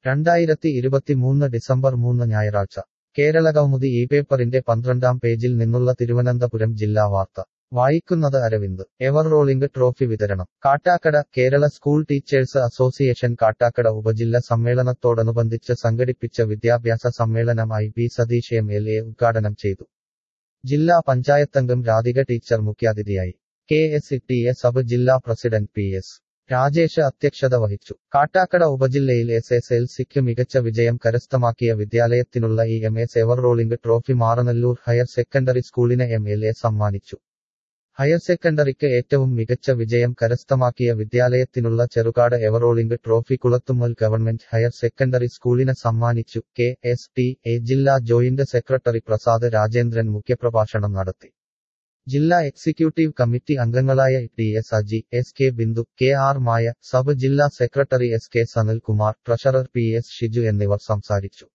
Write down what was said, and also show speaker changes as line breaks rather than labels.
രണ്ടായിരത്തി ഇരുപത്തിമൂന്ന് ഡിസംബർ മൂന്ന് ഞായറാഴ്ച കേരളകൗമുദി ഈ പേപ്പറിന്റെ പന്ത്രണ്ടാം പേജിൽ നിന്നുള്ള തിരുവനന്തപുരം ജില്ലാ വാർത്ത വായിക്കുന്നത് അരവിന്ദ് എവർ റോളിംഗ് ട്രോഫി വിതരണം Kattakada Kerala school teachers association Kattakada ഉപജില്ല സമ്മേളനത്തോടനുബന്ധിച്ച് സംഘടിപ്പിച്ച വിദ്യാഭ്യാസ സമ്മേളനം I P Sathish M L A ഉദ്ഘാടനം ചെയ്തു ജില്ലാ പഞ്ചായത്തംഗം രാധിക ടീച്ചർ മുഖ്യാതിഥിയായി K S T A sub ജില്ലാ പ്രസിഡന്റ് പി എസ് രാജേഷ് അധ്യക്ഷത വഹിച്ചു കാട്ടാക്കട ഉപജില്ലയിൽ എസ് എസ് എൽ സിക്ക് മികച്ച വിജയം കരസ്ഥമാക്കിയ വിദ്യാലയത്തിനുള്ള E M S ever rolling trophy Maranallur higher secondary സ്കൂളിന് എം എൽ എ സമ്മാനിച്ചു ഹയർ സെക്കൻഡറിക്ക് ഏറ്റവും മികച്ച വിജയം കരസ്ഥമാക്കിയ വിദ്യാലയത്തിനുള്ള Cherukad ever rolling trophy Kulathummal government higher secondary സ്കൂളിന് സമ്മാനിച്ചു കെ എസ് ടി എ ജില്ലാ ജോയിന്റ് സെക്രട്ടറി പ്രസാദ് രാജേന്ദ്രൻ മുഖ്യപ്രഭാഷണം നടത്തി ജില്ലാ എക്സിക്യൂട്ടീവ് കമ്മിറ്റി അംഗങ്ങളായ T S Aji S K Bindu K R Maya sub ജില്ലാ secretary S K Sanalkumar treasurer P S Shiju എന്നിവർ സംസാരിച്ചു